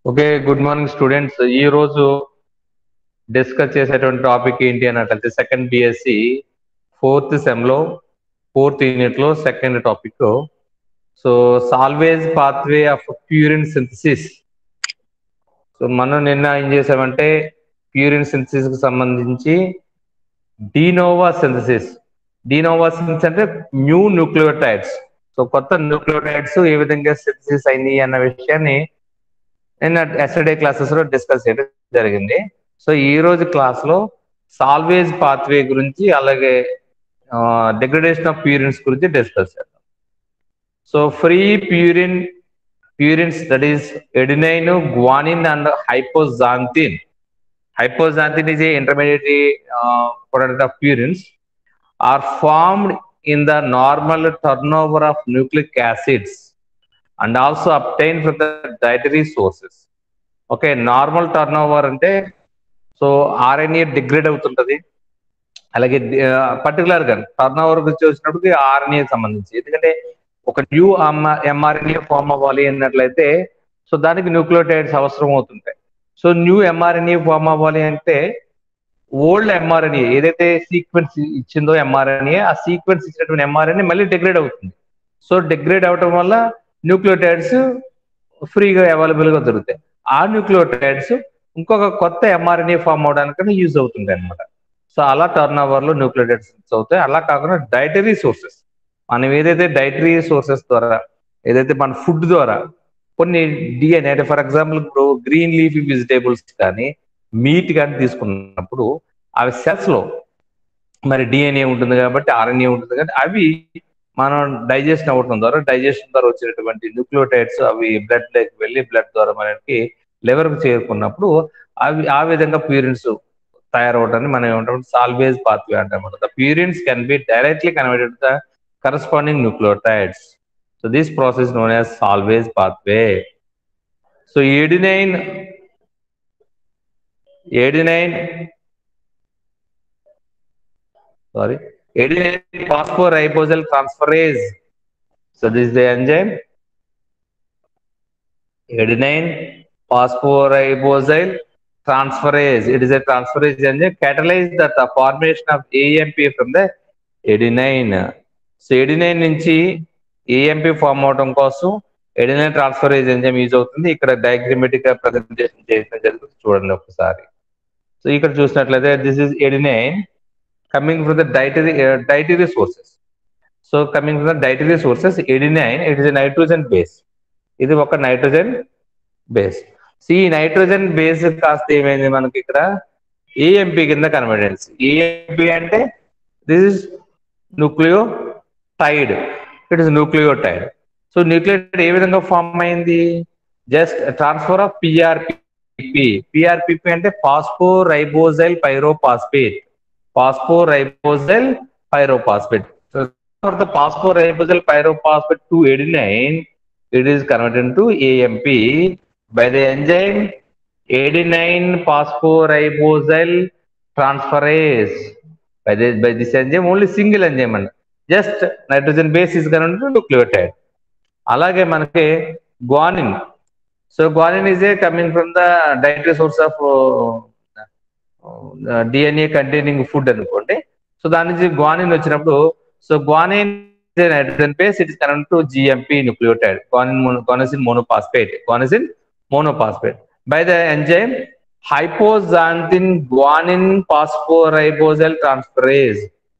Okay good morning students ఈ రోజు discuss చేసేటువంటి టాపిక్ ఏంటి అన్నట్లయితే సెకండ్ బిఎస్సి ఫోర్త్ సెమ్ లో ఫోర్త్ యూనిట్ లో second topic so salvage pathway of purine synthesis so మనం నిన్న ఏం చేసామంటే ప్యూరిన్ సింథసిస్ కి సంబంధించి డీనోవా సింథసిస్ డీనోవా సింథసిస్ అంటే న్యూ న్యూక్లియోటైడ్స్ సో కొత్త న్యూక్లియోటైడ్స్ ఏ విధంగా సింథసిస్ అయింది అన్న విషయాన్ని నిన్న ఎస్టర్డే క్లాసెస్ లో డిస్కస్ చేయడం జరిగింది సో ఈ రోజు క్లాస్ లో సాల్వేజ్ పాత్వే గురించి అలాగే డిగ్రడేషన్ ఆఫ్ ప్యూరిన్స్ గురించి డిస్కస్ చేద్దాం so free purine purines that is adenine guanine and hypoxanthine hypoxanthine is a intermediary uh, product of purines are formed in the normal turnover of nucleic acids and also obtained from the dietary sources okay normal turn over అంటే so RNA degrade అవుతుంటది అలాగే particular గా turn over గురించి వచ్చినప్పటికి RNA సంబంధించి ఎందుకంటే ఒక new mRNA form అవ్వాలి అన్నట్లయితే సో దానికి న్యూక్లియోటైడ్స్ అవసరం అవుతుంటాయి సో న్యూ ఎంఆర్ఎన్ఏ ఫామ్ అవ్వాలి అంటే ఓల్డ్ ఎంఆర్ఎన్ఏ ఏదైతే సీక్వెన్స్ ఇచ్చిందో ఎంఆర్ఎన్ఏ ఆ సీక్వెన్స్ ఇచ్చినటువంటి ఎంఆర్ఎన్ఏ మళ్ళీ డిగ్రేడ్ అవుతుంది సో డిగ్రేడ్ అవటం వల్ల న్యూక్లియోటైడ్స్ ఫ్రీగా అవైలబుల్ గా దొరుకుతాయి ఆ న్యూక్లియోటైడ్స్ ఇంకొక కొత్త ఎంఆర్ఎన్ఏ ఫామ్ అవడానికి యూజ్ అవుతుంది అనమాట సో అలా టర్న్ ఓవర్ లో న్యూక్లియోటైడ్స్ అవుతాయి అలా కాకుండా డైటరీ సోర్సెస్ మనం ఏదైతే డైటరీ సోర్సెస్ ద్వారా ఏదైతే మన ఫుడ్ ద్వారా కొన్ని డిఎన్ఏ అంటే ఫర్ ఎగ్జాంపుల్ ఇప్పుడు గ్రీన్ లీఫీ వెజిటేబుల్స్ కానీ మీట్ కానీ తీసుకున్నప్పుడు అవి సెల్స్ లో మరి డిఎన్ఏ ఉంటుంది కాబట్టి ఆర్ఎన్ఏ ఉంటుంది కాబట్టి అవి మనం డైజెషన్ అవ్వడం ద్వారా డైజెషన్ ద్వారా వచ్చినటువంటి న్యూక్లియోటైడ్స్ అవి బ్లడ్ లోకి వెళ్ళి బ్లడ్ ద్వారా మనకి లివర్ కు చేరుకున్నప్పుడు అవి ఆ విధంగా ప్యూరిన్స్ తయారవడాన్ని మనం ఏమంటాం సాల్వేజ్ పాత్వే అంటాం the purines can be directly converted the corresponding nucleotides so this process known as salvage pathway so adenine adenine sorry adenine phosphoribosal transferase. So this is the enzyme. Adenine phosphoribosal transferase. It is a transferase enzyme catalyze the, the formation of AMP from the adenine. So adenine నుంచి AMP form అవడం కోసం adenine transferase enzyme use అవుతుంది ఇక్కడ diagrammatic గా presentation చేయడం జరుగుతుంది చూడండి ఒకసారి సో ఇక్కడ చూసినట్లయితే this is adenine coming from the dietary uh, dietary sources so coming from the dietary sources adenine it is a nitrogen base ఇది ఒక నైట్రోజన్ బేస్ ఈ నైట్రోజన్ బేస్ కాస్త ఏమైంది మనకి ఇక్కడ ఏఎంపి కింద కన్వర్టెన్స్ ఏఎంపి అంటే this is nucleotide it is nucleotide so nucleotide ఏ విధంగా ఫామ్ అయింది just transfer of PRPP PRPP అంటే phosphoribosyl pyrophosphate phosphoribosal pyrophosphate. So for the phosphoribosal pyrophosphate to adenine, it is converted into AMP by the enzyme adenine phosphoribosal transferase. By, the, by this enzyme, only single enzyme and just nitrogen base is converted to nucleotide. అలాగే మనకి guanine so guanine is a coming from the dietary source of DNA containing food అనుకోండి so దాని నుంచి guanine వచ్చినప్పుడు so guanine nitrogen base it is connect to GMP nucleotide guanine guanosine monophosphate guanosine monophosphate by the enzyme hypoxanthine guanine phosphoribosyl transferase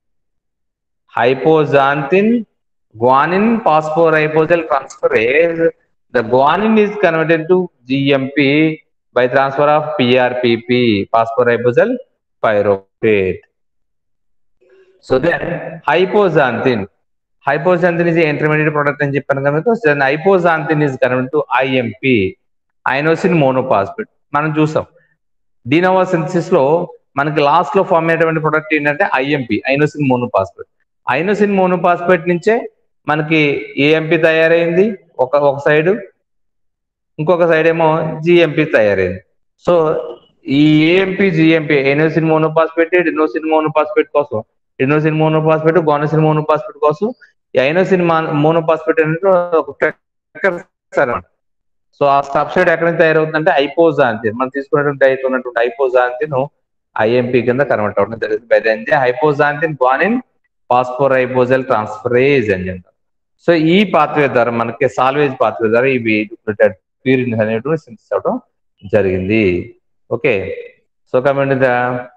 hypoxanthine guanine phosphoribosyl transferase the guanine is converted to GMP by transfer of PRPP, phosphoribosal pyrophate. So then hypoxanthine. Hypoxanthine is the intermediate product అని చెప్పాను కదా then hypoxanthine is converted to IMP, inosine monophosphate. మనం చూసాం డీనోవా synthesis లో మనకి last లో form అయ్యేటువంటి product ఏంటంటే IMP inosine monophosphate inosine monophosphate నుంచే మనకి ఏఎంపి తయారైంది ఒక ఒక సైడ్ ఇంకొక సైడ్ ఏమో జిఎంపి తయారైంది సో ఈ AMP GMP inosine monophosphate adenosine monophosphate కోసం డినోసిన్ మోనోపాస్పేట్ గోనోసిన్ మోనోపాస్పేట్ కోసం ఈ ఐనోసిన్ మోనోపాస్పేట్ అనేది ఒక అనమాట సో ఆ సబ్స్ట్రేట్ ఎక్కడ నుంచి తయారవుతుందంటే హైపోజాంతిన్ మనం తీసుకున్నటువంటి డైట్ ఉన్నటువంటి హైపోజాంతిన్ ఐఎంపి కింద కన్వర్ట్ అవ్వడం జరుగుతుంది by the hypoxanthine guanine phosphoribosyl transferase అని చెప్తారు సో ఈ పాత్వే ద్వారా మనకి సాల్వేజ్ పాత్వే ద్వారా ఇవి ప్యూరిన్ అనేటువంటి సింథసిస్ అవడం జరిగింది okay so coming the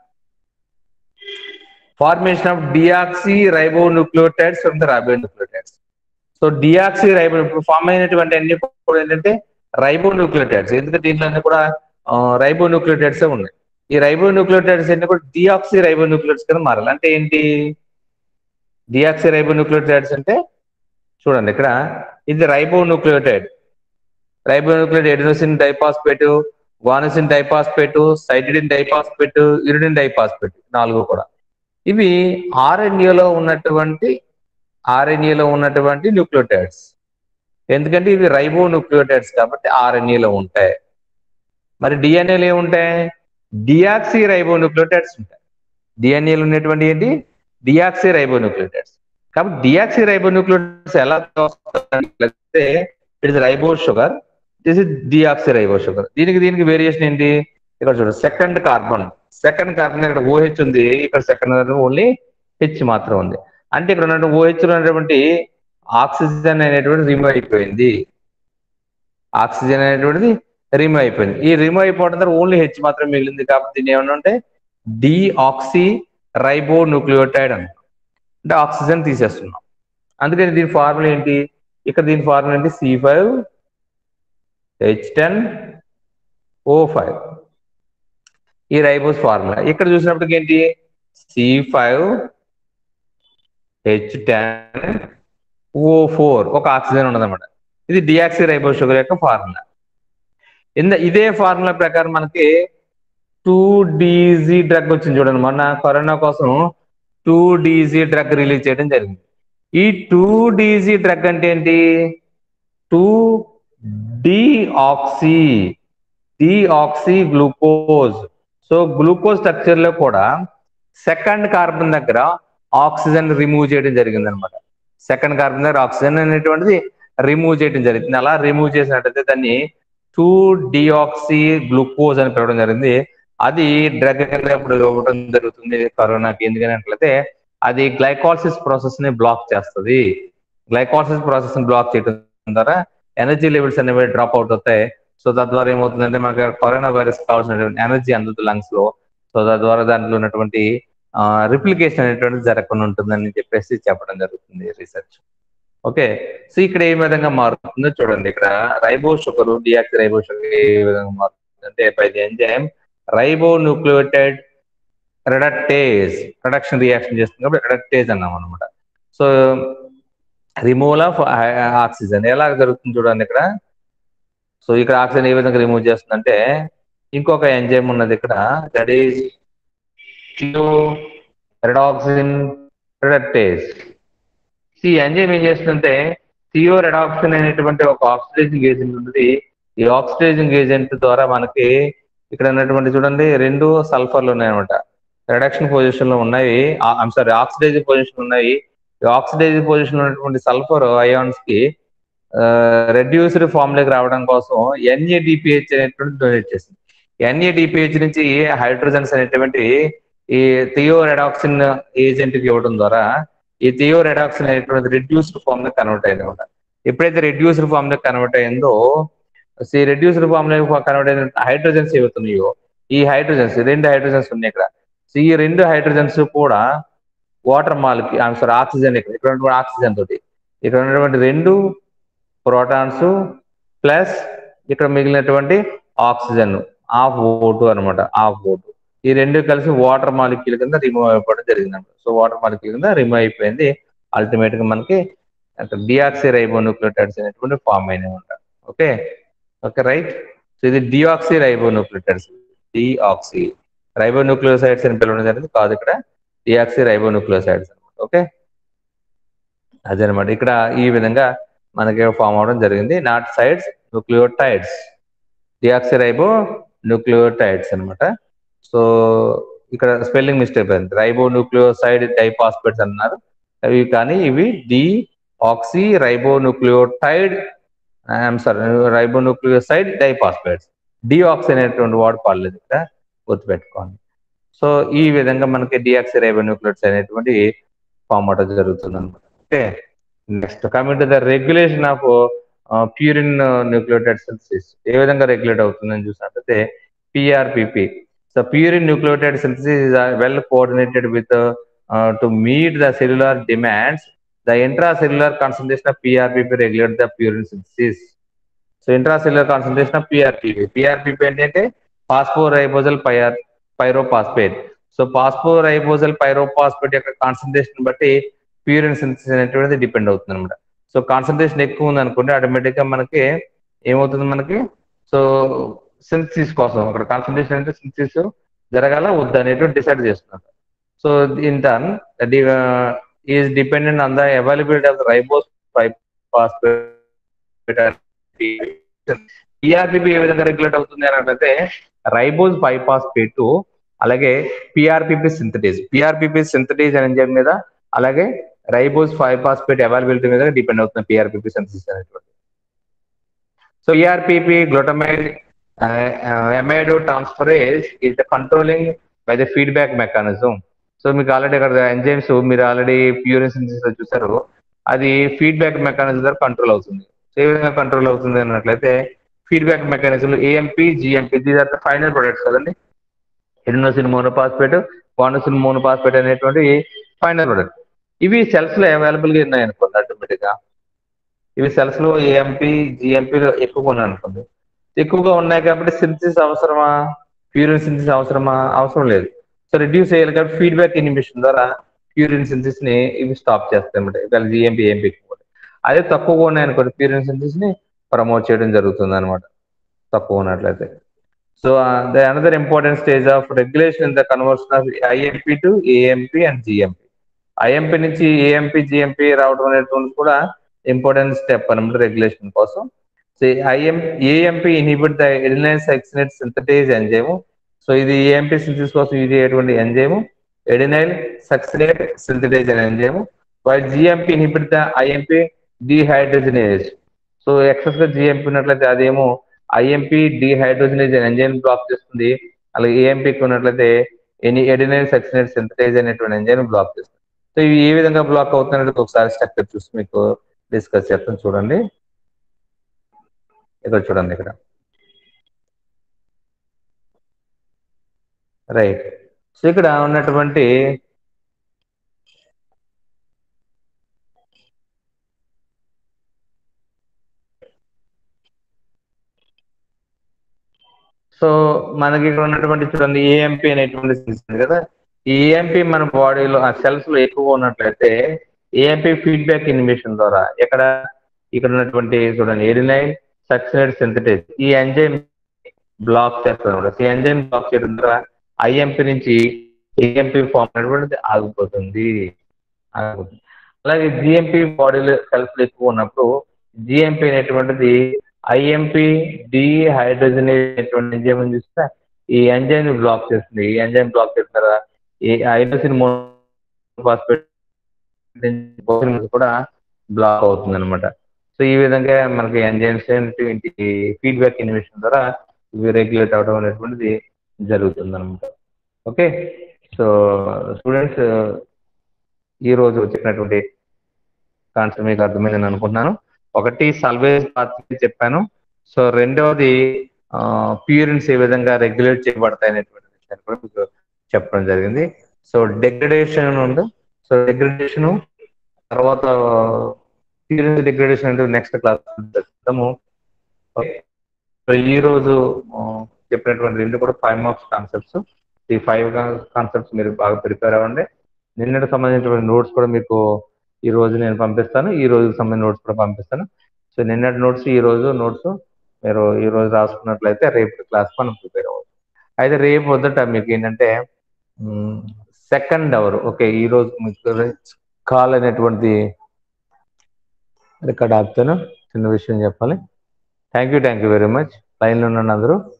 formation of deoxyribonucleotides from the ribonucleotides so deoxyribo ఇప్పుడు ఫామ్ అయినటువంటి అన్ని కూడా ఏంటంటే రైబో న్యూక్లియోటైడ్స్ ఎందుకంటే దీంట్లో కూడా రైబో న్యూక్లియోటైడ్స్ ఉన్నాయి ఈ రైబో న్యూక్లియోటైడ్స్ అన్ని కూడా డియాక్సీ రైబో న్యూక్లియోటైడ్స్ కింద మారాలి అంటే ఏంటి డియాక్సీ రైబో న్యూక్లియోటైడ్స్ అంటే చూడండి ఇక్కడ ఇది ribonucleotide ribonucleotide adenosine diphosphate guanosine diphosphate cytidine diphosphate uridine diphosphate నాలుగు కూడా ఇవి ఆర్ఎన్ఏలో ఉన్నటువంటి ఆర్ఎన్ఏలో ఉన్నటువంటి న్యూక్లియోటైడ్స్ ఎందుకంటే ఇవి రైబో న్యూక్లియోటైడ్స్ కాబట్టి ఆర్ఎన్ఏలో ఉంటాయి మరి డిఎన్ఏలో ఏముంటాయి డియాక్సీ రైబో న్యూక్లియోటైడ్స్ ఉంటాయి డిఎన్ఏలో ఉన్నటువంటి ఏంటి డియాక్సీ రైబో న్యూక్లియోటైడ్స్ కాబట్టి డియాక్సీ రైబో న్యూక్లియోటైడ్స్ ఎలా వస్తాయంటే it is ribo sugar this is deoxy ribo sugar దీనికి దీనికి వేరియేషన్ ఏంటి ఇక్కడ చూడండి సెకండ్ కార్బన్ సెకండ్ కార్బన్ ఇక్కడ ఓహెచ్ ఉంది ఇక్కడ సెకండ్ ఓన్లీ హెచ్ మాత్రం ఉంది అంటే ఇక్కడ ఉన్నటువంటి ఓహెచ్ లో ఉన్నటువంటి ఆక్సిజన్ అనేటువంటి రిమూవ్ అయిపోయింది ఆక్సిజన్ అనేటువంటిది రిమూవ్ అయిపోయింది ఈ రిమూవ్ అయిపోవడం ద్వారా ఓన్లీ హెచ్ మాత్రం మిగిలింది కాబట్టి దీన్ని ఏమన్నా అంటే డిఆక్సీ రైబో న్యూక్లియోటైడ్ అని అంటే ఆక్సిజన్ తీసేస్తున్నాం అందుకని దీని ఫార్ములా ఏంటి ఇక్కడ దీని ఫార్ములా ఏంటి C five H ten O five ఈ రైబోస్ ఫార్ములా ఇక్కడ చూసినప్పటికి ఏంటి C five H ten O four ఒక ఆక్సిజన్ ఉన్నదన్నమాట ఇది డియాక్సీ రైబో షుగర్ యొక్క ఫార్ములా ఇంద ఇదే ఫార్ములా ప్రకారం మనకి టూ డీజీ డ్రగ్ వచ్చింది చూడండి మొన్న కరోనా కోసం టూ డీజీ డ్రగ్ రిలీజ్ చేయడం జరిగింది ఈ టూ డీజీ డ్రగ్ అంటే ఏంటి two deoxy deoxy glucose so glucose structure లో కూడా సెకండ్ కార్బన్ దగ్గర ఆక్సిజన్ రిమూవ్ చేయడం జరిగింది అనమాట సెకండ్ కార్బన్ దగ్గర ఆక్సిజన్ అనేటువంటిది రిమూవ్ చేయడం జరిగింది అలా రిమూవ్ చేసినట్టయితే దాన్ని టూ డిఆక్సీ గ్లూకోజ్ అని పిలవడం జరిగింది అది డ్రగ్ కింద ఇప్పుడు ఇవ్వడం జరుగుతుంది కరోనాకి ఎందుకని అట్లయితే అది గ్లైకాలసిస్ ప్రాసెస్ ని బ్లాక్ చేస్తుంది గ్లైకాలసిస్ ప్రాసెస్ ని బ్లాక్ చేయడం ద్వారా ఎనర్జీ లెవెల్స్ అనేవి డ్రాప్ అవుట్ అవుతాయి సో తద్వారా ఏమవుతుందంటే మనకి కరోనా వైరస్ కావాల్సినటువంటి ఎనర్జీ అందదు లంగ్స్ లో సో తద్వారా దాంట్లో ఉన్నటువంటి రిప్లికేషన్ అనేటువంటిది జరగకుండా ఉంటుందని చెప్పేసి చెప్పడం జరుగుతుంది రీసెర్చ్ ఓకే సో ఇక్కడ ఏ విధంగా మారుతుందో చూడండి ఇక్కడ రైబో షుగర్ డియాక్సి రైబో షుగర్ ఏ విధంగా మారుతుంది అంటే by the enzyme ribonucleotide reductase production reaction చేస్తుంది కాబట్టి రెడక్టేజ్ అన్నాం అనమాట సో రిమూవల్ ఆఫ్ ఆక్సిజన్ ఎలా జరుగుతుంది చూడండి ఇక్కడ సో ఇక్కడ ఆక్సిజన్ ఏ విధంగా రిమూవ్ చేస్తుందంటే ఇంకొక ఎంజైమ్ ఉన్నది ఇక్కడ దట్ ఈస్ రెడాక్సిన్ రెడక్టేజ్ ఈ ఎంజైమ్ ఏం చేస్తుందంటే థియో రెడాక్సిన్ అనేటువంటి ఒక ఆక్సిడైజింగ్ ఏజెంట్ ఉంటుంది ఈ ఆక్సిడైజింగ్ ఏజెంట్ ద్వారా మనకి ఇక్కడ ఉన్నటువంటి చూడండి రెండు సల్ఫర్లు ఉన్నాయన్నమాట రిడక్షన్ పొజిషన్ లో ఉన్నాయి ఐమ్ సారీ ఆక్సిడైజింగ్ పొజిషన్ ఉన్నాయి ఈ ఆక్సిడైజింగ్ పొజిషన్ ఉన్నటువంటి సల్ఫర్ అయాన్స్ కి రెడ్యూస్డ్ ఫామ్ లోకి రావడం కోసం ఎన్ఏడిపిహెచ్ అనేటువంటి డొనేట్ చేసింది ఎన్ఏడిపిహెచ్ నుంచి హైడ్రోజన్స్ అనేటువంటి ఈ థియో రెడాక్సిన్ ఏజెంట్ కి ఇవ్వడం ద్వారా ఈ థియో రెడాక్సిన్ అనేటువంటి రెడ్యూస్డ్ ఫామ్ లో కన్వర్ట్ అయింది అనమాట ఎప్పుడైతే రెడ్యూస్డ్ ఫామ్ లో కన్వర్ట్ అయిందో ఈ రెడ్యూస్డ్ ఫామ్ లో కన్వర్ట్ అయిన హైడ్రోజన్స్ ఏవవుతున్నాయో ఈ హైడ్రోజన్స్ రెండు హైడ్రోజన్స్ ఉన్నాయి ఇక్కడ సో ఈ రెండు హైడ్రోజన్స్ కూడా వాటర్ మాల్కి సారీ ఆక్సిజన్ ఇక్కడ ఇక్కడ ఉన్నటువంటి ఆక్సిజన్ తోటి ఇక్కడ ఉన్నటువంటి రెండు ప్రోటాన్స్ ప్లస్ ఇక్కడ మిగిలినటువంటి ఆక్సిజన్ హాఫ్ ఓటు అనమాట హాఫ్ ఓటు ఈ రెండు కలిసి వాటర్ మాలిక్యూల్ కింద రిమూవ్ అయిపోవడం జరిగింది సో వాటర్ మాలిక్యూల్ కింద రిమూవ్ అయిపోయింది అల్టిమేట్ గా మనకి డిఆక్సీ రైబోన్యూక్లియోటైడ్స్ అనేటువంటి ఫామ్ అయినవి ఉంటాయి ఓకే ఓకే రైట్ సో ఇది డిఆక్సీ రైబోన్యూక్లియోటైడ్స్ డిఆక్సీ రైబోన్యూక్లియోసైడ్స్ అని పిలవడం జరిగింది కాదు ఇక్కడ డిఆక్సీ రైబోన్యూక్లియోసైడ్స్ అనమాట ఓకే అదనమాట ఇక్కడ ఈ విధంగా మనకి ఫామ్ అవడం జరిగింది నాట్ సైడ్స్ న్యూక్లియోటైడ్స్ డిఆక్సీ రైబో న్యూక్లియోటైడ్స్ అనమాట సో ఇక్కడ స్పెల్లింగ్ మిస్టేక్ అయింది రైబో న్యూక్లియోసైడ్ డైపాస్పేట్స్ అన్నారు అవి కానీ ఇవి deoxyribonucleotide I'm sorry ribonucleoside diphosphates deoxy అనేటువంటి వాడు పడలేదు ఇక్కడ గుర్తుపెట్టుకోండి సో ఈ విధంగా మనకి డిఆక్సి రైబోన్యూక్లియోట్స్ అనేటువంటి ఫామ్ అవడం జరుగుతుంది అనమాట okay next coming to the regulation of purine nucleotide synthesis ఏ విధంగా రెగ్యులేట్ అవుతుందని చూసినట్లయితే PRPP so purine nucleotide synthesis is well coordinated with to meet the cellular demands the intracellular concentration of PRPP regulate the purine synthesis so intracellular concentration of PRPP PRPP ఏంటంటే phosphoribosyl పైఆర్ pyrophosphate so phosphoribosyl pyrophosphate యొక్క concentration బట్టి purine synthesis అనేటువంటిది depend అవుతుంది అనమాట so concentration ఎక్కువ ఉంది అనుకోండి ఆటోమేటిక్ గా మనకి ఏమవుతుంది మనకి సో సింథసిస్ కోసం అక్కడ కాన్సన్ట్రేషన్ అంటే సింథసిస్ జరగాల వద్దు అనేటువంటి డిసైడ్ చేస్తున్నారు so in turn is dependent on the availability of the ribose PRPP ఏ విధంగా రెగ్యులేట్ అవుతుంది అని అంటే రైబోస్ బైపాస్పేట్ అలాగే పిఆర్పిపి సింథటేజ్ పిఆర్పిపి సింథటేజ్ అనే ఎంజైమ్ మీద అలాగే రైబోస్ ఫైపాస్పేట్ అవైలబిలిటీ మీద డిపెండ్ అవుతుంది పిఆర్పిపి సింథసిస్ అనేటువంటి so PRPP glutamide amido transferase is the controlling by the feedback mechanism so మీకు ఆల్రెడీ ఇక్కడ ఎంజైమ్స్ మీరు ఆల్రెడీ ప్యూరిన్ సింథసిస్ చూసారు అది ఫీడ్బ్యాక్ మెకానిజం ద్వారా కంట్రోల్ అవుతుంది సో ఏ విధంగా కంట్రోల్ అవుతుంది అన్నట్లయితే feedback mechanism AMP GMP these are the final products కదండి ఎడినోసిన్ మోనోపాస్పేట్ వానోసిన్ మోనోపాస్పేట్ అనేటువంటి ఫైనల్ ప్రొడక్ట్ ఇవి సెల్స్ లో అవైలబుల్ గా ఉన్నాయి అనుకోండి ఆటోమేటిక్ గా ఇవి సెల్స్ లో ఏఎంపీ జిఎంపీ ఎక్కువగా ఉన్నాయి అనుకోండి ఎక్కువగా ఉన్నాయి కాబట్టి సింథసిస్ అవసరమా ప్యూరిన్ సింథసిస్ అవసరమా అవసరం లేదు సో రిడ్యూస్ చేయాలి కాబట్టి ఫీడ్బ్యాక్ ఇనిబిషన్ ద్వారా ప్యూరిన్ సింథసిస్ ని ఇవి స్టాప్ చేస్తాయి అనమాట ఇవాళ జిఎంపీ ఏఎంపీ అదే తక్కువగా ఉన్నాయి అనుకోండి ప్యూరిన్ సింథసిస్ ని ప్రమోట్ చేయడం జరుగుతుంది అనమాట తక్కువ ఉన్నట్లయితే so the another important stage of regulation in the conversion of IMP to AMP and GMP IMP నుంచి ఏఎంపీ జిఎంపీ రావడం అనేటువంటి కూడా ఇంపార్టెంట్ స్టెప్ అనమాట రెగ్యులేషన్ కోసం so I M AMP inhibit the adenine succinate synthetase enzyme so ఇది AMP synthesis కోసం use అయ్యేటువంటి enzyme adenyl succinate synthetase అనే enzyme while GMP inhibit the IMP dehydrogenase so excess గా జిఎంపీ ఉన్నట్లయితే అదేమో ఐఎంపీ డిహైడ్రోజనేజ్ ఎంజైమ్ బ్లాక్ చేస్తుంది అలాగే ఏఎంపీకి ఉన్నట్లయితే ఎనీ ఎడినైల్ సక్సినేట్ సింథటైజ్ అనేటువంటి ఎంజైమ్ బ్లాక్ చేస్తుంది సో ఇవి ఏ విధంగా బ్లాక్ అవుతున్నది ఒకసారి స్ట్రక్చర్ చూసి మీకు డిస్కస్ చేస్తాను చూడండి ఇక్కడ చూడండి ఇక్కడ రైట్ సో ఇక్కడ ఉన్నటువంటి సో మనకి ఇక్కడ ఉన్నటువంటి చూడండి ఏఎంపీ అనేటువంటి ఉంది కదా ఈ ఏఎంపీ మన బాడీలో ఆ సెల్స్ లో ఎక్కువ ఉన్నట్లయితే ఏఎంపీ ఫీడ్బ్యాక్ ఇన్హిబిషన్ ద్వారా ఎక్కడ ఇక్కడ ఉన్నటువంటి చూడండి ఎడినైన్ సక్సినేట్ సింథటైజ్ ఈ ఎంజైమ్ బ్లాక్ చేస్తారు అనమాట ఈ ఎంజైమ్ బ్లాక్ చేయడం ద్వారా ఐఎంపీ నుంచి ఏఎంపీ ఫామ్ అనేటువంటిది ఆగిపోతుంది ఆగిపోతుంది అలాగే జిఎంపీ బాడీలో సెల్స్ ఎక్కువ ఉన్నప్పుడు జిఎంపీ అనేటువంటిది ఐఎంపీ డిహైడ్రోజనేటువంటి ఎంజైమ్ చూస్తే ఈ ఎంజైమ్ బ్లాక్ చేస్తుంది ఈ ఎంజైమ్ బ్లాక్ చేసిన తర్వాత ఈ ఐడోసిన్ మోనోఫాస్ఫేట్ కూడా బ్లాక్ అవుతుంది అనమాట సో ఈ విధంగా మనకి ఎంజైమ్స్ ఫీడ్బ్యాక్ ఇన్హిబిషన్ ద్వారా ఇవి రెగ్యులేట్ అవడం అనేటువంటిది జరుగుతుంది అనమాట ఓకే సో స్టూడెంట్స్ ఈ రోజు చెప్పినటువంటి కాన్సెప్ట్ మీకు అర్థమైందని అనుకుంటున్నాను ఒకటి సల్వేజ్ పాత్ర చెప్పాను సో రెండవది ప్యూరిన్స్ ఏ విధంగా రెగ్యులేట్ చేయబడతాయి అనేటువంటి విషయాన్ని కూడా మీకు చెప్పడం జరిగింది సో డెగ్రడేషన్ ఉంది సో డెగ్రడేషన్ తర్వాత ప్యూరిన్స్ డెగ్రడేషన్ అంటే నెక్స్ట్ క్లాస్ చెప్తాము ఈ రోజు చెప్పినటువంటి రెండు కూడా ఫైవ్ మార్క్స్ కాన్సెప్ట్స్ ఈ ఫైవ్ కాన్సెప్ట్స్ మీరు బాగా ప్రిపేర్ అవ్వండి నిన్నటి సంబంధించినటువంటి నోట్స్ కూడా మీకు ఈ రోజు నేను పంపిస్తాను ఈ రోజుకి సంబంధించిన నోట్స్ కూడా పంపిస్తాను సో నిన్నటి నోట్స్ ఈ రోజు నోట్స్ మీరు ఈ రోజు రాసుకున్నట్లయితే రేపు క్లాస్ మనం ప్రిపేర్ అవ్వచ్చు అయితే రేపు వద్దట మీకు ఏంటంటే సెకండ్ అవర్ ఓకే ఈ రోజు మీకు కాల్ అనేటువంటి రికార్డ్ ఆపుతాను చిన్న విషయం చెప్పాలి thank you thank you very much లైన్లో ఉన్నాను అందరూ